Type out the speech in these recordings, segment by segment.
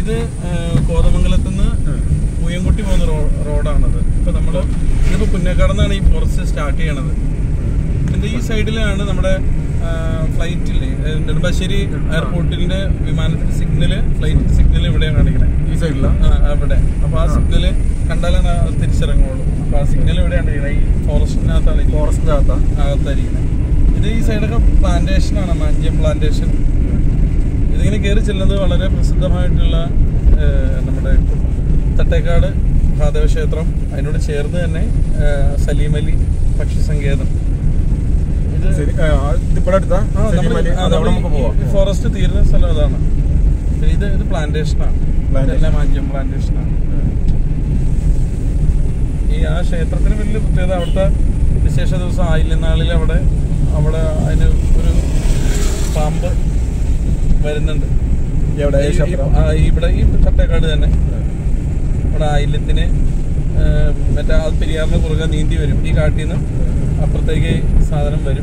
ഇത് കോതമംഗലത്ത് നിന്ന് പൂയംകുട്ടി പോകുന്ന റോ- റോഡാണത് ഇപ്പൊ നമ്മള് ഇതിപ്പോ പുന്നക്കാടെന്നാണ് ഈ ഫോറസ്റ്റ് സ്റ്റാർട്ട് ചെയ്യണത് ഇതിന്റെ ഈ സൈഡിലാണ് നമ്മുടെ ഫ്ലൈറ്റ് ഇല്ലേ ഏ, നെടുമ്പാശ്ശേരി എയർപോർട്ടിന്റെ വിമാനത്തിന്റെ സിഗ്നല് ഫ്ലൈറ്റ് സിഗ്നൽ ഇവിടെയാണ് കാണിക്കണേ ഈ സൈഡിലാ ആ, അവിടെ അപ്പൊ ആ സിഗ്നല് കണ്ടാലാണ് അത് തിരിച്ചിറങ്ങുള്ളൂ അപ്പൊ ആ സിഗ്നൽ ഇവിടെയാണ് ഇരിക്കണേ ഈ ഫോറസ്റ്റിനകത്താണ് ഇരിക്കുന്നത്. ഫോറസ്റ്റിന്റെ അകത്താ അകത്തായിരിക്കണേ ഇത് ഈ സൈഡൊക്കെ പ്ലാന്റേഷൻ ആണ് മാഞ്ചിയം പ്ലാന്റേഷൻ ഇതിങ്ങനെ കയറി ചെല്ലുന്നത് വളരെ പ്രസിദ്ധമായിട്ടുള്ള ഏഹ്, നമ്മുടെ തട്ടേക്കാട് മഹാദേവ ക്ഷേത്രം അതിനോട് ചേർന്ന് തന്നെ ഏഹ്, സലീമലി പക്ഷി സങ്കേതം ഇത് ശരി ആ, ഇത് ഇവിടെ അടുത്താ ആ, നമ്മള് സെലിമലി ആ, അത് അവിടെ നമ്മള് നമുക്ക് പോവാം ഈ ഫോറസ്റ്റ് തീരുന്ന സ്ഥലം അതാണ് പിന്നെ ഇത് ഇത് പ്ലാന്റേഷനാണ് Plantation. ഇതെല്ലാം മാഞ്ചിയം പ്ലാന്റേഷനാണ് ഈ ആ ക്ഷേത്രത്തിന് വലിയ പ്രത്യേകത അവിടുത്തെ വിശേഷ ദിവസം ആയില്യ നാളിൽ അവിടെ അവിടെ അതിന് ഒരു പാമ്പ് വരുന്നുണ്ട് എവിടെ ഈ ഈ- ഈ- ക്ഷേത്രം ആ, ഇവിടെ ഈ ചട്ടേക്കാട് തന്നെ ഇവിടെ ആയില്യത്തിന് ഏഹ്, മറ്റേ ആ പെരിയാറിന് കുറുകെ നീന്തി വരും ഈ കാട്ടിൽ നിന്ന് അപ്പുറത്തേക്ക് സാധനം വരും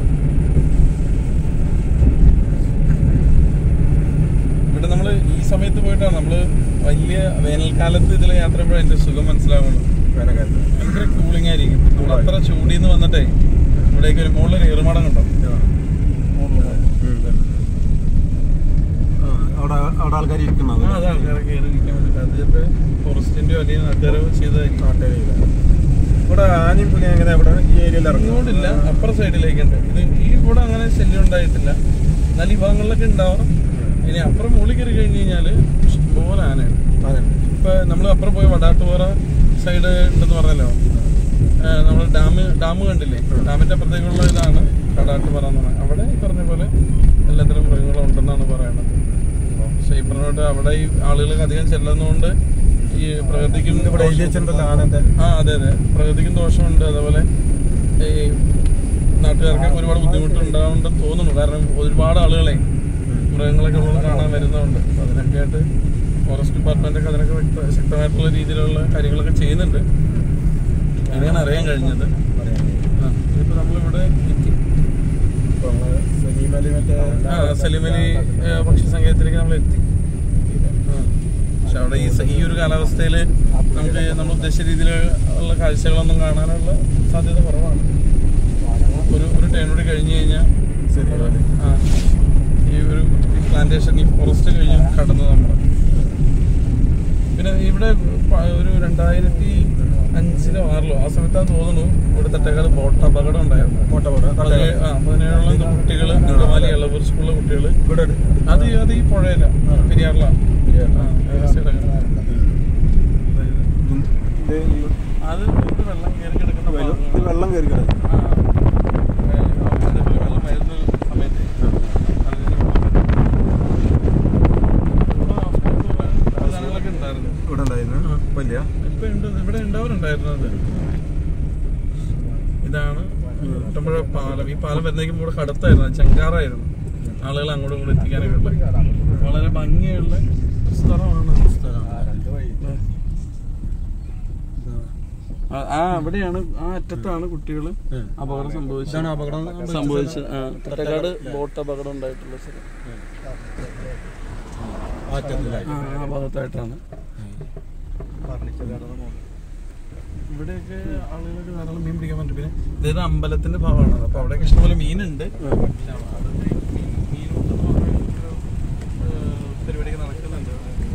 ഇവിടെ നമ്മൾ ഈ സമയത്ത് പോയിട്ടാണ് നമ്മൾ വലിയ വേനൽക്കാലത്ത് ഇതിൽ യാത്ര ചെയ്യുമ്പോൾ അതിന്റെ സുഖം മനസ്സിലാവുള്ളൂ വേനൽക്കാലത്ത് ഭയങ്കര കൂളിംഗ് ആയിരിക്കും നമ്മൾ അത്ര ചൂടിന്ന് വന്നിട്ടേ ഇവിടേക്ക് ഒരു മുകളിൽ ഒരു ഏറുമാടം കണ്ടോ ഉം, തന്നെ. ആ, അവിടെ അവിടെ ആൾക്കാർ ഇരിക്കുന്നത് ആ അത് ആൾക്കാരെ കയറി ഇരിക്കാൻ വേണ്ടിട്ട് അത് ചിലപ്പോൾ ഫോറസ്റ്റിന്റെ വലിയ നാട്ടുകാരോ ചെയ്തതായിരിക്കും നാട്ടുകാരില്ല ഇവിടെ ആനയും പുലി എങ്ങനെ അവിടെ ഈ ഏരിയയിൽ ഇങ്ങോട്ടില്ല അപ്പുറ സൈഡിലേക്കുണ്ട് ഇത് ഈ കൂടെ അങ്ങനെ ശല്യം ഉണ്ടായിട്ടില്ല എന്നാൽ ഈ ഭാഗങ്ങളിലൊക്കെ ഉണ്ടാവാം ഇനി അപ്പുറം മുകളിൽ കയറി കഴിഞ്ഞ് കഴിഞ്ഞാൽ ഇഷ്ടംപോലെ ആനയാണ് അതെ ഇപ്പൊ നമ്മൾ അപ്പുറം പോയി വടാട്ടുപാറ സൈഡ് ഉണ്ടെന്ന് പറഞ്ഞല്ലോ നമ്മൾ ഡാം ഡാം കണ്ടില്ലേ ഡാമിന്റെ അപ്പുറത്തേക്കുള്ള ഇതാണ് വടാട്ടുപാറ എന്ന് പറയുന്നത് അവിടെ ഈ പറഞ്ഞ പോലെ എല്ലാത്തരം മൃഗങ്ങളും ഉണ്ടെന്നാണ് പറയുന്നത് പക്ഷെ ഈ പറഞ്ഞോട്ട് അവിടെ ഈ ആളുകൾ അധികം ചെല്ലുന്നതുകൊണ്ട് ഈ പ്രകൃതിക്കും ഇവിടെ എഴുതി വെച്ചിട്ടുണ്ടല്ലോ ആനന്റെ ആ അതെ അതെ പ്രകൃതിക്കും ദോഷമുണ്ട് അതേപോലെ ഈ നാട്ടുകാർക്ക് ഒരുപാട് ബുദ്ധിമുട്ടുണ്ടാവുണ്ടെന്ന് തോന്നുന്നു കാരണം ഒരുപാട് ആളുകളെ മൃഗങ്ങളൊക്കെ ഉള്ളത് കാണാൻ വരുന്നതുകൊണ്ട് അപ്പൊ അതിനൊക്കെ ആയിട്ട് ഫോറസ്റ്റ് ഡിപ്പാർട്ട്മെന്റ് ഒക്കെ അതിനൊക്കെ വ്യക്ത- ശക്തമായിട്ടുള്ള രീതിയിലുള്ള കാര്യങ്ങളൊക്കെ ചെയ്യുന്നുണ്ട് അങ്ങനെയാണ് അറിയാൻ കഴിഞ്ഞത് ആ, ഇതിപ്പോ നമ്മളിവിടെ എത്തി. ഇപ്പൊ നമ്മള് സെമീമലി മറ്റേ ആ സലിമലി ഏ, പക്ഷി സങ്കേതത്തിലേക്ക് നമ്മൾ എത്തി ആ. പക്ഷെ അവിടെ ഈ സ- ഈ ഒരു കാലാവസ്ഥയിൽ നമുക്ക് നമ്മൾ ഉദ്ദേശിച്ച രീതിയിൽ ഉള്ള കാഴ്ചകളൊന്നും കാണാനുള്ള സാധ്യത കുറവാണ് ഒരു ഒരു ടേൺ കൂടി കഴിഞ്ഞു കഴിഞ്ഞാൽ സെമീമലി ആ ഈ ഒരു പ്ലാന്റേഷൻ ഈ ഫോറസ്റ്റ് കഴിഞ്ഞ് കടന്നു നമ്മൾ പിന്നെ ഇവിടെ പ- ഒരു രണ്ടായിരത്തി അഞ്ചിലോ ആറിലോ ആ സമയത്താണ് തോന്നുന്നു ഇവിടെ തട്ടേക്കാട് ബോട്ട് അപകടം ഉണ്ടായിരുന്നു കോട്ട പോലെ പതിനേഴ് ആ പതിനേഴോളം കുട്ടികൾ അങ്കമാലി ഇളവൂർ സ്കൂളിലെ കുട്ടികൾ ഇവിടെ അത് അത് ഈ പുഴയില പെരിയാറിലാണ് ആ, ആ side ഒക്കെ. ഇത് ഈ അത് ഇത് വെള്ളം കയറി കിടക്കുന്ന വെള്ളം- ഭാഗമാണ്. ഇത് വെള്ളം കയറി കിടക്കും ആ. ഏ, അതേപോലെ വെള്ളം വരുന്ന സമയത്ത് അതിന് ഇവിടെ ആസ്പത്രി കുറെ സാധനങ്ങളൊക്കെ ഉണ്ടായിരുന്നു ഇവിടെ ഉണ്ടായിരുന്നു ആ. വലിയ ഇപ്പൊ ഉണ്ട് ഇവിടെ ഉണ്ടാവാറുണ്ടായിരുന്നത് ഇതാണ് കുട്ടമ്പുഴ പാലം ഈ പാലം വരുന്നേക്കും ഇവിടെ കടത്തായിരുന്നു ചെങ്കാറായിരുന്നു ആളുകൾ അങ്ങോട്ടും ഇങ്ങോട്ടും എത്തിക്കാനൊക്കെ ഉള്ള വളരെ ഭംഗിയുള്ള സ്ഥലമാണ് ആ- ആ അവിടെയാണ് ആ അറ്റത്താണ് കുട്ടികൾ അപകടം സംഭവിച്ചത് ഇതാണ് അപകടം സംഭവിച്ചത് ആ, തട്ടക്കാട് ബോട്ട് അപകടം ഉണ്ടായിട്ടുള്ള സ്ഥലം ആറ്റത്തിലായി ആ ആ ഭാഗത്തായിട്ടാണ് ഇവിടെയൊക്കെ ആളുകൾക്ക് ധാരാളം മീൻ പിടിക്കാൻ പറ്റും പിന്നെ ഇതേത് അമ്പലത്തിന്റെ ഭാഗമാണ് അപ്പൊ അവിടെയൊക്കെ ഇഷ്ടംപോലെ മീനുണ്ട് പക്ഷെ അതൊക്കെ ഈ മീൻ മീനുണ്ടെന്ന് പറഞ്ഞ ഒരു, ഏഹ്, പരിപാടിയൊക്കെ നടക്കുന്നുണ്ട്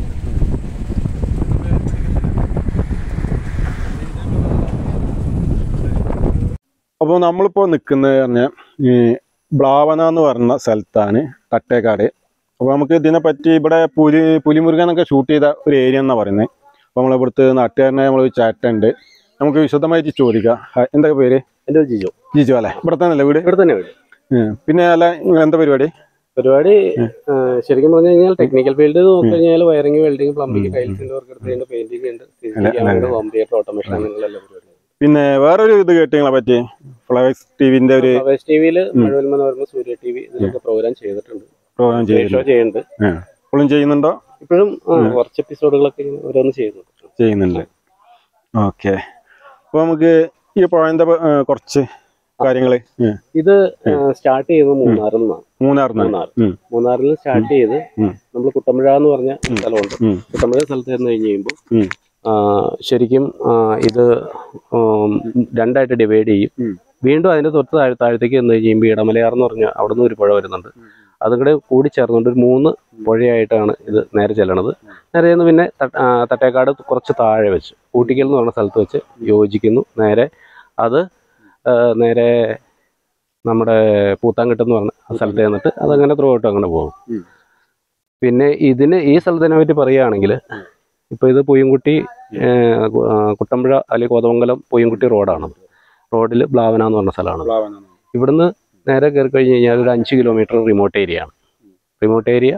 അപ്പോൾ നമ്മളിപ്പോൾ നിൽക്കുന്നത് പറഞ്ഞാൽ ഈ ബ്ലാവന എന്ന് പറഞ്ഞ സ്ഥലത്താണ് തട്ടേക്കാട് അപ്പോൾ നമുക്ക് ഇതിനെ പറ്റി ഇവിടെ പുലി പുലിമുരുകനൊക്കെ ഷൂട്ട് ചെയ്ത ഒരു ഏരിയ എന്നാണ് പറയുന്നത് അപ്പോൾ നമ്മൾ ഇവിടുത്തെ നാട്ടുകാരനെ നമ്മൾ ചാറ്റുണ്ട് നമുക്ക് വിശദമായിട്ട് ചോദിക്കാം ഹായ്, എന്താ പേര് എന്റെ ജിജോ ജിജു അല്ലേ ഇവിടെ തന്നെ വീട് ഇവിടെ തന്നെ വീട് ഉം. പിന്നെ അല്ല നിങ്ങൾ എന്താ പരിപാടി പരിപാടി ആ, ശരിക്കും പറഞ്ഞു കഴിഞ്ഞാൽ ടെക്നിക്കൽ ഫീൽഡ് നോക്കി കഴിഞ്ഞാൽ വയറിംഗ് വെൽഡിംഗ് പ്ലംബിംഗ് ടൈൽസിന്റെ വർക്ക് എടുത്തുകൊണ്ട് പെയിന്റിംഗ് ഉണ്ട് അല്ല. ഹോം തിയേറ്റർ ഓട്ടോമേഷൻ അങ്ങനെയുള്ള എല്ലാ പരിപാടികളും പിന്നെ വേറൊരു ഇത് കേട്ട് നിങ്ങളെ പറ്റി ഫ്ലവേഴ്സ് ടിവിന്റെ ഒരു ഫ്ലവേഴ്സ് ടിവിയിൽ മഴവിൽ മനോരമ സൂര്യ ടി വി ഇതിലൊക്കെ പ്രോഗ്രാം ചെയ്തിട്ടുണ്ട് പ്രോഗ്രാം ഷോ ചെയ്യുന്നുണ്ട് ചെയ്യുന്നുണ്ട് ഇപ്പോഴും ചെയ്യുന്നുണ്ടോ ഇപ്പോഴും ആ, കുറച്ച് എപ്പിസോഡുകളൊക്കെ ഇങ്ങനെ ഓരോന്ന് ചെയ്യുന്നുണ്ട് ചെയ്യുന്നുണ്ട് ഓക്കെ അപ്പോൾ നമുക്ക് ഈ പോയിന്റ് കുറച്ച് കാര്യങ്ങൾ ഇത് സ്റ്റാർട്ട് ചെയ്യുന്നത് മൂന്നാറിൽ നിന്നാണ് മൂന്നാർ മൂന്നാർ. മൂന്നാറിൽ സ്റ്റാർട്ട് ചെയ്ത് ഉം. നമ്മൾ കുട്ടമ്പുഴ എന്ന് പറഞ്ഞ സ്ഥലമുണ്ട് ഉം. കുട്ടമ്പുഴ സ്ഥലത്ത് ചെന്ന് കഴിഞ്ഞ് കഴിയുമ്പോൾ ഉം. ആ, ശരിക്കും ആ, ഇത് ഉം, രണ്ടായിട്ട് ഡിവൈഡ് ചെയ്യും ഉം. വീണ്ടും അതിന്റെ തൊട്ട് താഴെ താഴത്തേക്ക് ചെന്ന് കഴിയുമ്പോൾ ഇടമലയാർ എന്ന് പറഞ്ഞ അവിടെ നിന്ന് ഒരു പുഴ വരുന്നുണ്ട് അതും കൂടെ കൂടി ചേർന്നുകൊണ്ട് ഒരു മൂന്ന് പുഴയായിട്ടാണ് ഇത് നേരെ ചെല്ലണത് നേരെ ചെന്ന് പിന്നെ തട്ട- ആ, തട്ടേക്കാട് കുറച്ച് താഴെ വെച്ച് ഊട്ടിക്കൽ എന്ന് പറഞ്ഞ സ്ഥലത്ത് വെച്ച് യോജിക്കുന്നു നേരെ അത് ആ, നേരെ നമ്മുടെ പൂത്താങ്കെട്ട് എന്ന് പറഞ്ഞ ആ സ്ഥലത്ത് ചെന്നിട്ട് അതങ്ങനെ ത്രൂ ഔട്ട് അങ്ങനെ പോകും ഉം. പിന്നെ ഇതിന് ഈ സ്ഥലത്തിനെ പറ്റി പറയുകയാണെങ്കിൽ ഇപ്പോൾ ഇത് പൂയംകുട്ടി ഏഹ്, കു- ആ, കുട്ടമ്പുഴ അല്ലെങ്കിൽ കോതമംഗലം പൂയംകുട്ടി റോഡാണ് റോഡിൽ ബ്ലാവന എന്ന് പറഞ്ഞ സ്ഥലമാണ് ഇവിടുന്ന് നേരെ കയറി കഴിഞ്ഞ് കഴിഞ്ഞാൽ ഒരു അഞ്ച് കിലോമീറ്റർ റിമോട്ട് ഏരിയ ആണ് റിമോട്ട് ഏരിയ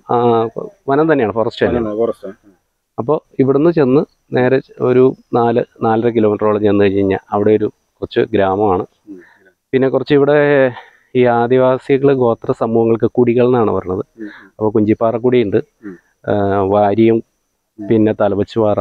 വനം തന്നെയാണ് ഫോറസ്റ്റ് തന്നെയാണ് അപ്പോൾ ഇവിടുന്ന് ചെന്ന് നേരെ ഒരു നാല് നാലര കിലോമീറ്ററോളം ചെന്ന് കഴിഞ്ഞ് കഴിഞ്ഞാൽ അവിടെ ഒരു കുറച്ച് ഗ്രാമമാണ് പിന്നെ കുറച്ച് ഇവിടെ ഈ ആദിവാസികൾ ഗോത്ര സമൂഹങ്ങൾക്ക് കുടികൾ എന്നാണ് പറയുന്നത് അപ്പോൾ കുഞ്ചിപ്പാറക്കുടിയുണ്ട് ഉം. ആ, വാരിയും പിന്നെ തലവച്ചുപാറ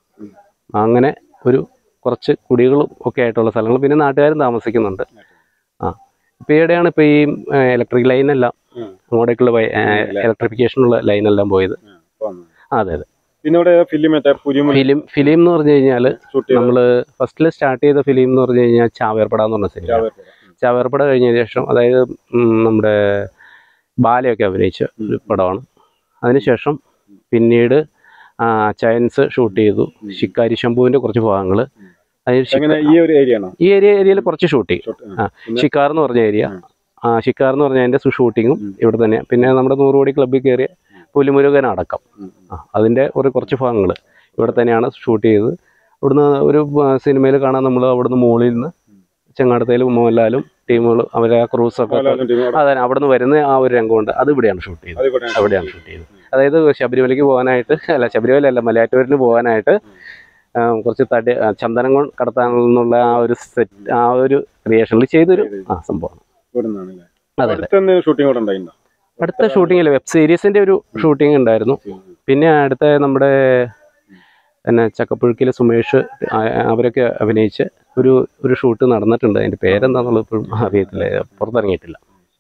അങ്ങനെ ഒരു കുറച്ച് കുടികളും ഒക്കെ ആയിട്ടുള്ള സ്ഥലങ്ങൾ പിന്നെ നാട്ടുകാരും താമസിക്കുന്നുണ്ട് ആ ഇപ്പോൾ ഈയിടെയാണ് ഇപ്പോൾ ഈ ഇലക്ട്രിക് ലൈനെല്ലാം ഉം. അങ്ങോട്ടേക്കുള്ള ഇലക്ട്രിഫിക്കേഷനുള്ള ലൈനെല്ലാം പോയത് ആ, അതെ അതെ പിന്നെ ഇവിടെ ഫിലിം മറ്റേ പുലിമുരുകൻ ഫിലിം ഫിലിം എന്ന് പറഞ്ഞു കഴിഞ്ഞാൽ ഷൂട്ട് ചെയ്ത നമ്മൾ ഫസ്റ്റിൽ സ്റ്റാർട്ട് ചെയ്ത ഫിലിം എന്ന് പറഞ്ഞു കഴിഞ്ഞാൽ ചാവേർപ്പട എന്ന് പറഞ്ഞ സിനിമ ചാവേർപ്പുഴ. ചാവേർപ്പട കഴിഞ്ഞതിന് ശേഷം അതായത് ഉം, നമ്മുടെ ബാലയൊക്കെ അഭിനയിച്ച ഒരു പടമാണ് അതിനുശേഷം പിന്നീട് ചയൻസ് ഷൂട്ട് ചെയ്തു ശിക്കാരി ശംഭുവിൻ്റെ കുറച്ച് ഭാഗങ്ങൾ അതിന് ശിക്ക- എങ്ങനെ ഈ ഒരു ഏരിയ ആണോ ഈ ഏരിയ ഏരിയയിൽ കുറച്ച് ഷൂട്ട് ചെയ്യും ഷൂട്ട് ആ ഷിക്കാർ എന്ന് പറഞ്ഞ ഏരിയ ആ ഷിക്കാർ എന്ന് പറഞ്ഞ അതിൻ്റെ ഷൂട്ടിങ്ങും ഇവിടെ തന്നെ പിന്നെ നമ്മുടെ നൂറ് കോടി ക്ലബ്ബിൽ കയറിയ പുലിമുരുകൻ അടക്കം ആ അതിൻ്റെ ഒരു കുറച്ച് ഭാഗങ്ങൾ ഇവിടെ തന്നെയാണ് ഷൂട്ട് ചെയ്തത് ഇവിടുന്ന് ഒരു സിനിമയിൽ കാണാൻ നമ്മൾ അവിടുന്ന് മുകളിൽ നിന്ന് ചെങ്ങാടത്തേലും മോഹൻലാലും ടീമുകളും അവരെ ആ ക്രൂസൊക്കെ അതെ അവിടുന്ന് വരുന്ന ആ ഒരു രംഗമുണ്ട് അത് ഇവിടെയാണ് ഷൂട്ട് ചെയ്തത് അവിടെയാണ് ഷൂട്ട് ചെയ്തത് അതായത് ശബരിമലയ്ക്ക് പോകാനായിട്ട് അല്ല ശബരിമല അല്ല മലയാറ്റൂരിന് പോകാനായിട്ട് ആ, കുറച്ച് തടി ആ, ചന്ദനം കൊണ്ട് കടത്താനുള്ള ആ ഒരു സെറ്റ് ആ ഒരു ക്രിയേഷനിൽ ചെയ്തൊരു ആ സംഭവമാണ് അതെ അതെ ഷൂട്ടിംഗ് കൂടെ ഉണ്ടായിട്ടുണ്ടോ അടുത്ത ഷൂട്ടിങ്ങിൽ വെബ് സീരീസിന്റെ ഒരു ഷൂട്ടിംഗ് ഉണ്ടായിരുന്നു പിന്നെ അടുത്ത നമ്മുടെ പിന്നെ ചക്കപ്പുഴുക്കിലെ സുമേഷ് ആ- അവരൊക്കെ അഭിനയിച്ച് ഒരു ഒരു ഷൂട്ട് നടന്നിട്ടുണ്ട് അതിന്റെ പേരെന്താന്നുള്ളത് ഇപ്പോഴും അറിയത്തില്ല പുറത്തിറങ്ങിയിട്ടില്ല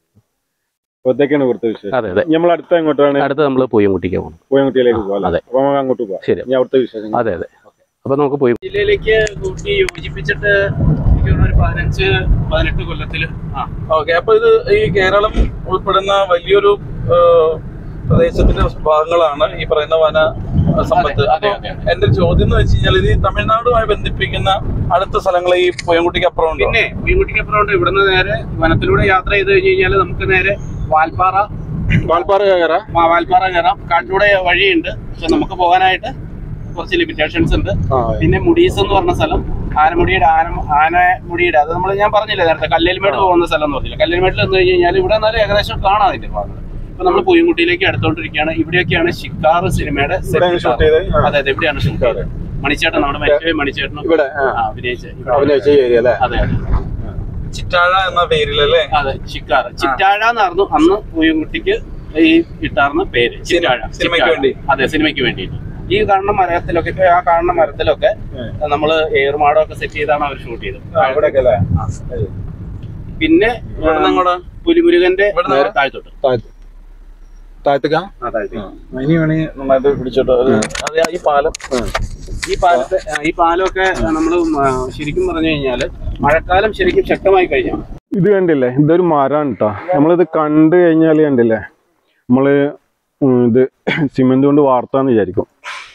അപ്പൊ ഇതൊക്കെയാണ് ഇവിടുത്തെ വിശേഷം അതെ അതെ നമ്മൾ അടുത്ത എങ്ങോട്ടാണ് അടുത്ത നമ്മൾ പൂയംകുട്ടിക്ക് പോകണം കോയമ്പട്ടിയിലേക്ക് പോകാം അതെ. അപ്പൊ നമുക്ക് അങ്ങോട്ട് പോകാം ശരി ഇനി അവിടുത്തെ വിശേഷം അതെ അതെ അപ്പൊ നമുക്ക് പോയി ജില്ലയിലേക്ക് കൂട്ടി യോജിപ്പിച്ചിട്ട് ഒരു പതിനഞ്ച് പതിനെട്ട് കൊല്ലത്തില് ഓക്കെ അപ്പൊ ഇത് ഈ കേരളം ഉൾപ്പെടുന്ന വലിയൊരു ആ, പ്രദേശത്തിന്റെ ഭാഗങ്ങളാണ് ഈ പറയുന്ന വന സമ്പത്ത് അതെ, അപ്പൊ അതെ, എന്റെ ഒരു ചോദ്യം എന്ന് വെച്ച് കഴിഞ്ഞാൽ ഇത് ഈ തമിഴ്നാടുമായി ബന്ധിപ്പിക്കുന്ന അടുത്ത സ്ഥലങ്ങൾ ഈ പൊയംകുട്ടിക്ക് അപ്പുറം ഉണ്ടോ പിന്നെ മീൻകുട്ടിക്കപ്പുറം ഉണ്ട് ഇവിടുന്ന് നേരെ വനത്തിലൂടെ യാത്ര ചെയ്ത് കഴിഞ്ഞ് കഴിഞ്ഞാൽ നമുക്ക് നേരെ വാൽപ്പാറ വാൽപ്പാറ കയറാം ആ, വാൽപ്പാറ കയറാം കാട്ടിലൂടെ വഴിയുണ്ട് പക്ഷെ നമുക്ക് പോകാനായിട്ട് കുറച്ച് ലിമിറ്റേഷൻസ് ഉണ്ട് പിന്നെ മുഡീസ് എന്ന് പറഞ്ഞ സ്ഥലം ആനമുടിയുടെ ആന ആനമുടിയുടെ അത് നമ്മൾ ഞാൻ പറഞ്ഞില്ലേ നേരത്തെ കല്ലേൽമേട് പോകുന്ന സ്ഥലം എന്ന് പറഞ്ഞില്ല കല്ലേൽമേട്ടിൽ എന്ന് കഴിഞ്ഞ് കഴിഞ്ഞാൽ ഇവിടെ എന്നാലും ഏകദേശം കാണാം അതിന്റെ ഭാഗങ്ങൾ ഇപ്പൊ നമ്മൾ പൂയംകുട്ടിയിലേക്ക് അടുത്തോണ്ടിരിക്കുകയാണ് ഇവിടെയൊക്കെയാണ് ഷിക്കാർ സിനിമയുടെ set ഇവിടെ ഷൂട്ട് ഇട്ടാറ്. ചെയ്ത് അതെ അതെ ഇവിടെയാണ് ഷൂട്ട് ചെയ്തത് മണിച്ചേട്ടൻ നമ്മുടെ മറ്റേ മണിച്ചേട്ടനും ഇവിടെ ആ, ആ, അഭിനയിച്ച ഇവിടെ. അഭിനയിച്ച ഏരിയ അല്ലേ അതെ അതെ ചിറ്റാഴ എന്ന പേരിലല്ലേ അതെ ചിക്കാർ ചിറ്റാഴ എന്നായിരുന്നു അന്ന് പൂയംകുട്ടിക്ക് ഈ ഇട്ടാർന്ന പേര് ചിറ്റാഴ സിനിമയ്ക്ക് ചിറ്റാഴ. വേണ്ടി. അതെ സിനിമയ്ക്ക് വേണ്ടിയിട്ട് ഈ കാണുന്ന മരത്തിലൊക്കെ ഇപ്പൊ ആ കാണുന്ന മരത്തിലൊക്കെ നമ്മള് ഏറുമാടമൊക്കെ സെറ്റ് ചെയ്താണ് അവർ ഷൂട്ട് ചെയ്തത് ഇവിടെയൊക്കെ അല്ലേ പിന്നെ ഇവിടുന്ന് അങ്ങോട്ട് പുലിമുരുകന്റെ ഇവിടുന്ന് നേരെ താഴ്ത്തോട്ട് താഴത്തേക്കാ ഇനി വേണേ നന്നായിട്ട് പിടിച്ചോട്ടോ അത് അത് ഈ പാലം ഈ പാലത്തെ ആ, ഈ പാലമൊക്കെ നമ്മൾ ശരിക്കും പറഞ്ഞു കഴിഞ്ഞാല് മഴക്കാലം ശരിക്കും ശക്തമായി കഴിഞ്ഞാൽ ഇത് കണ്ടില്ലേ ഇതൊരു മരമാണ് കേട്ടോ നമ്മളിത് കണ്ടു കഴിഞ്ഞാൽ കണ്ടില്ലേ നമ്മള് ഉം ഇത് സിമെന്റ് കൊണ്ട് വാർത്താന്ന് വിചാരിക്കും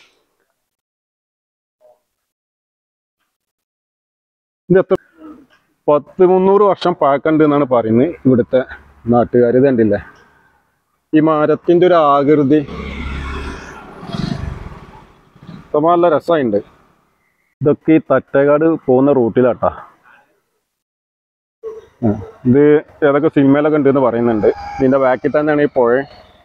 ഇത് എത്ര പത്ത് മുന്നൂറ് വർഷം പഴക്കണ്ട് എന്നാണ് പറയുന്നത് ഇവിടുത്തെ നാട്ടുകാർ ഇത് കണ്ടില്ലേ ഈ മരത്തിന്റെ ഒരു ആകൃതി സംഭവം നല്ല രസമുണ്ട് ഇതൊക്കെ ഈ തട്ടേക്കാട് പോകുന്ന റൂട്ടിലാട്ടാ ഇത് ഏതൊക്കെ സിനിമയിലൊക്കെ ഉണ്ടെന്ന് പറയുന്നുണ്ട് ഇതിന്റെ ബാക്കിൽ തന്നെയാണ് ഈ പുഴ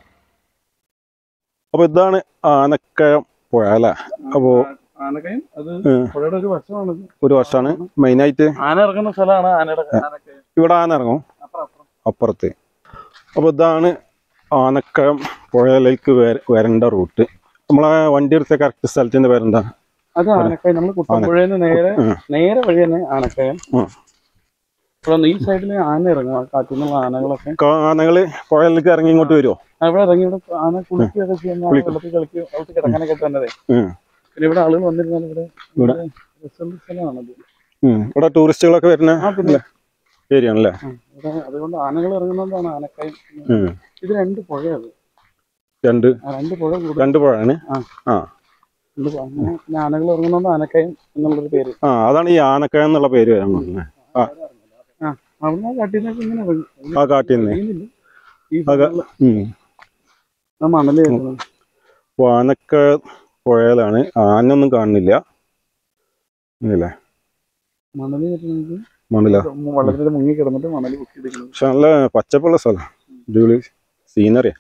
അപ്പൊ ഇതാണ് ആനക്കയം പുഴ അല്ലേ അപ്പോ ആനക്കയം അത് ഉം, പുഴയുടെ ഒരു വശമാണ് ഒരു വർഷമാണ് മെയിനായിട്ട് ആന ഇറങ്ങുന്ന സ്ഥലമാണ് ആനയുടെ ആനക്കയം ഇവിടെ ആന ഇറങ്ങും അപ്പുറത്ത് അപ്പൊ ഇതാണ് ആനക്കയം പുഴയിലേക്ക് വര- വരേണ്ട റൂട്ട് നമ്മളെ വണ്ടി എടുത്ത കറക്റ്റ് സ്ഥലത്തിന്റെ പേരെന്താ അത് ആനക്കയം നമ്മൾ കുട്ടമ്പുഴയിൽ നിന്ന് നേരെ ഉം. നേരെ വഴി തന്നെ ആനക്കയം ഉം. ഇവിടെ ഈ സൈഡിൽ ആന ഇറങ്ങും ആ കാട്ടിൽ നിന്നുള്ള ആനകളൊക്കെ ആനകള് പുഴയിലേക്ക് ഇറങ്ങി ഇങ്ങോട്ട് വരുമോ ആ, ഇവിടെ ഇറങ്ങി ഇവിടെ ആന കുളിക്കുകയൊക്കെ ചെയ്യുന്ന കുളിക്കും. വെള്ളത്തിൽ കളിക്കുകയും അവിടെ കിടക്കാനൊക്കെ തന്നെ ഉം. പിന്നെ ഇവിടെ ആളുകൾ വന്നിരുന്നാൽ ഇവിടെ ഇവിടെ? രസമുള്ള സ്ഥലമാണത് ഉം. ഇവിടെ ടൂറിസ്റ്റുകളൊക്കെ വരുന്ന ആ പിന്നെ ഏരിയ ആണല്ലേ ആ, ഇവിടെ അതുകൊണ്ട് ആനകൾ ഇറങ്ങുന്നതാണ് ആനക്കയം ഉം. ഇത് രണ്ട് പുഴയത് രണ്ട് ആ രണ്ട് പുഴ കൂടുതൽ രണ്ട് പുഴയാണ് ഉണ്ട്. അങ്ങനെ പിന്നെ ആനകൾ ഇറങ്ങുന്നതുകൊണ്ട് ആനക്കയം എന്നുള്ളൊരു പേര് ആ അതാണ് ഈ ആനക്കയം എന്നുള്ള പേര് വരാൻ പോകുന്നത് അവിടുന്ന് ആ കാട്ടിൽ നിന്നൊക്കെ ഇങ്ങനെ ഇറങ്ങും. ആ കാട്ടിൽ നിന്ന് അറിയുന്നില്ല. ഈ ആ കാ- ഭാഗത്തുള്ള ഉം. ആ മണല് കയറുന്നത്. അപ്പൊ ആനക്ക പുഴയിലാണ് ആനൊന്നും കാണുന്നില്ല ഇല്ലേ മണല് കയറുന്നത് മണ്ണില വെള്ളത്തിൽ മുങ്ങി കിടന്നിട്ട് മണല് കുത്തിയെടുക്കുന്നത് പക്ഷെ നല്ല പച്ചപ്പുള്ള സ്ഥലം അടിപൊളി സീനറി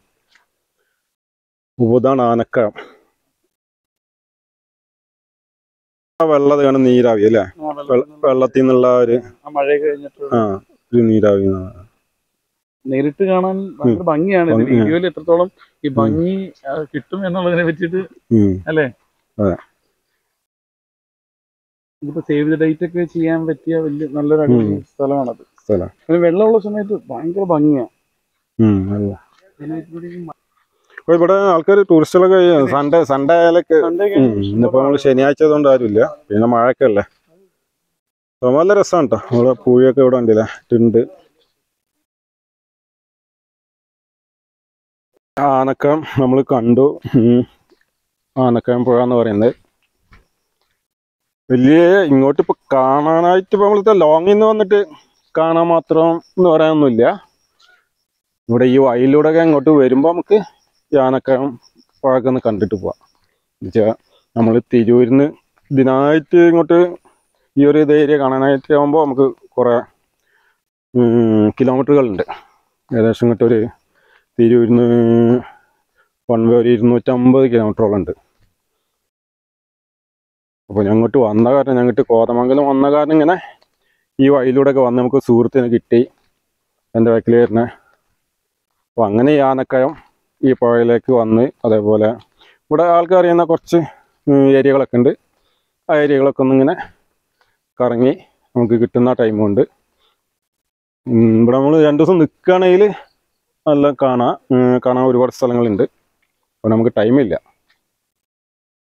ഇതാണ് ആനക്കയം ആ വെള്ളം കാണും നീരാവി അല്ലേ ആ വെള്ള- വെള്ളത്തിൽ വെള്ളത്തിൽ നിന്നുള്ള ഒരു ആ മഴ കഴിഞ്ഞിട്ട് ആ ഒരു നീരാവി ആ. നേരിട്ട് കാണാൻ ഭയങ്കര ഭംഗിയാണ് ഇത് ഭംഗിയാണ്. വീഡിയോയിൽ എത്രത്തോളം ഈ ഭംഗി ആ, കിട്ടും എന്നുള്ളതിനെ പറ്റിയിട്ട് ഉം. അല്ലേ അതെ. ഇതിപ്പോ സേവ് ദ ഡേറ്റ് ഒക്കെ ചെയ്യാൻ പറ്റിയ വലിയ നല്ലൊരു അടിപൊളി സ്ഥലമാണത് സ്ഥലം പിന്നെ വെള്ളമുള്ള സമയത്ത് ഭയങ്കര ഭംഗിയാ ഉം, നല്ല. പിന്നെ ഇതിലൂടെ ഈ മ- അപ്പൊ ഇവിടെ ആൾക്കാർ ടൂറിസ്റ്റുകളൊക്കെ സൺഡേ സൺഡേ ആയാലൊക്കെ Sunday ഒക്കെ ഉം, ഇന്നിപ്പോ നമ്മള് ശനിയാഴ്ച ആയതുകൊണ്ട് ആരുമില്ല പിന്നെ മഴയൊക്കെ അല്ലേ അപ്പൊ നല്ല രസമാണ് കേട്ടോ ഇവിടെ പൂഴിയൊക്കെ ഇവിടെ ഉണ്ടല്ലേ ഉണ്ട് ആനക്കം നമ്മൾ കണ്ടു ഉം. ആനക്കം പുഴ എന്ന് പറയുന്നത് വലിയ ഇങ്ങോട്ട് ഇപ്പൊ കാണാനായിട്ട് ഇപ്പൊ നമ്മളിത്തെ ലോങ്ങിൽ നിന്ന് വന്നിട്ട് കാണാൻ മാത്രം എന്ന് പറയാനൊന്നുമില്ല ഇവിടെ ഈ വയലിലൂടെ ഒക്കെ ഇങ്ങോട്ട് വരുമ്പോൾ നമുക്ക് ഈ ആനക്കം പുഴയൊക്കെ ഒന്ന് കണ്ടിട്ട് പോവാം എന്നുവെച്ചാൽ നമ്മൾ തിരൂരിന്ന് ഇതിനായിട്ട് ഇങ്ങോട്ട് ഈ ഒരു ഇത് ഏരിയ കാണാനായിട്ട് ആകുമ്പോൾ നമുക്ക് കുറേ കിലോമീറ്ററുകളുണ്ട് ഏകദേശം ഇങ്ങോട്ട് ഒരു തിരൂരിന്ന് വൺ വേ ഒരു ഇരുന്നൂറ്റമ്പത് കിലോമീറ്ററോളം ഉണ്ട് അപ്പോൾ ഞങ്ങോട്ട് വന്ന കാരണം ഞങ്ങോട്ട് കോതമംഗലം വന്ന കാരണം ഇങ്ങനെ ഈ വഴിയിലൂടെ ഒക്കെ വന്ന് നമുക്ക് സുഹൃത്തിനെ കിട്ടി എൻ്റെ ബാക്കിൽ വരുന്നത് അപ്പോൾ അങ്ങനെ ഈ ആനക്കയം ഈ പുഴയിലേക്ക് വന്ന് അതേപോലെ ഇവിടെ ആൾക്കാർ അറിയുന്ന കുറച്ച് ഉം, ഏരിയകളൊക്കെ ഉണ്ട് ആ ഏരിയകളൊക്കെ ഒന്നിങ്ങനെ കറങ്ങി നമുക്ക് കിട്ടുന്ന ടൈമുണ്ട് ഉം, ഇവിടെ നമ്മൾ രണ്ട് ദിവസം നിൽക്കുകയാണെങ്കിൽ നല്ല കാണാം ഉം, കാണാൻ ഒരുപാട് സ്ഥലങ്ങളുണ്ട് അപ്പോൾ നമുക്ക് ടൈമില്ല